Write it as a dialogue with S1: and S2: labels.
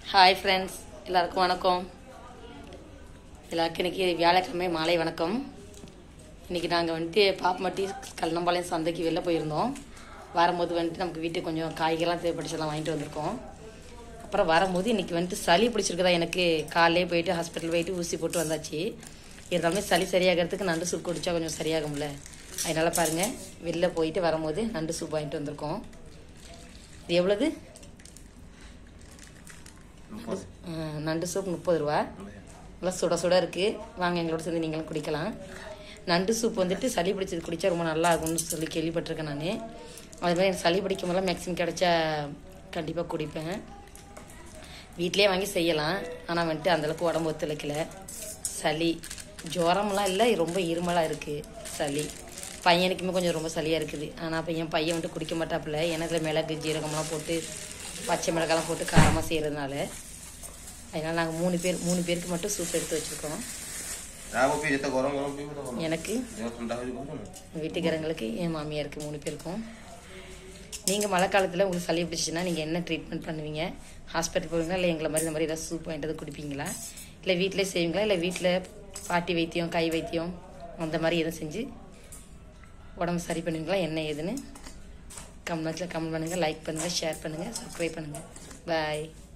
S1: hi friends எல்லாருக்கும் வணக்கம் எல்லாருக்கும் இன்னைக்கு வியாழக்கிழமை மாலை வணக்கம் இன்னைக்கு நாங்கள் வந்துட்டு பாப்பமட்டி கல்லம்பாளையம் சந்தைக்கு வெளில போயிருந்தோம் வரும்போது வந்துட்டு நமக்கு வீட்டுக்கு கொஞ்சம் காய்கறிலாம் தேவைப்பட்டுச்செல்லாம் வாங்கிட்டு வந்திருக்கோம் அப்புறம் வரும்போது இன்னைக்கு வந்துட்டு சளி பிடிச்சிருக்குதா எனக்கு காலையிலே போயிட்டு ஹாஸ்பிட்டல் போயிட்டு ஊசி போட்டு வந்தாச்சு இருந்தாலுமே சளி சரியாகிறதுக்கு நண்டு சூப் குடிச்சா கொஞ்சம் சரியாகும்ல அதனால பாருங்க வெளில போயிட்டு வரும்போது நண்டு சூப் வாங்கிட்டு வந்திருக்கோம் இது எவ்வளவு
S2: முப்பது
S1: ஆ, நண்டு சூப் முப்பது ரூபா நல்லா சுட சுட இருக்குது வாங்க எங்களோட சேர்ந்து நீங்களும் குடிக்கலாம் நண்டு சூப் வந்துட்டு சளி பிடிச்சது குடித்தா ரொம்ப நல்லா இருக்கும்னு சொல்லி கேள்விப்பட்டிருக்கேன் நான் அது மாதிரி எனக்கு சளி பிடிக்கும் போதெல்லாம் மேக்ஸிமம் கிடைச்சா கண்டிப்பாக குடிப்பேன் வீட்டிலே வாங்கி செய்யலாம் ஆனால் வந்துட்டு அந்தளவுக்கு உடம்பு ஒத்துழைக்கல சளி ஜுரம்லாம் இல்லை ரொம்ப இருமலாக இருக்குது சளி பையனுக்குமே கொஞ்சம் ரொம்ப சளியாக இருக்குது ஆனால் அப்போ என் பையன் வந்துட்டு குடிக்க மாட்டாப்புல ஏன்னா இதில் மிளகு ஜீரகம்லாம் போட்டு பச்சை மிளகாலாம் போட்டு காரமாக செய்கிறதுனால அதனால் நாங்கள் மூணு பேர் மூணு பேருக்கு மட்டும் சூப் எடுத்து வச்சுருக்கோம்
S2: ରାଗ ପିଇ ଯେତେ ଗରମ ଗରମ ପିଇବ ତ ଭଲ
S1: எனக்கு
S2: ଦେହ ଥଣ୍ଡା ହେଉଛି କହୁଛ
S1: வீட்டுக்காரங்களுக்கு என் மாமியாருக்கு மூணு பேருக்கும் நீங்கள் மழை காலத்தில் உங்களுக்கு சளி பிடிச்சிச்சின்னா நீங்கள் என்ன ட்ரீட்மெண்ட் பண்ணுவீங்க ஹாஸ்பிட்டல் போவீங்களா இல்லை எங்களை மாதிரி இந்த மாதிரி ஏதாவது சூப் வாங்கிட்டு வந்து குடிப்பீங்களா இல்லை வீட்டிலே செய்வீங்களா இல்லை வீட்டில் பாட்டி வைத்தியம் கை வைத்தியம் அந்த மாதிரி எதுவும் செஞ்சு உடம்பு சரி பண்ணுவீங்களா என்ன ஏதுன்னு கமெண்ட்ஸில் கமெண்ட் பண்ணுங்கள் லைக் பண்ணுங்கள் ஷேர் பண்ணுங்கள் சப்ஸ்கிரைப் பண்ணுங்கள் பாய்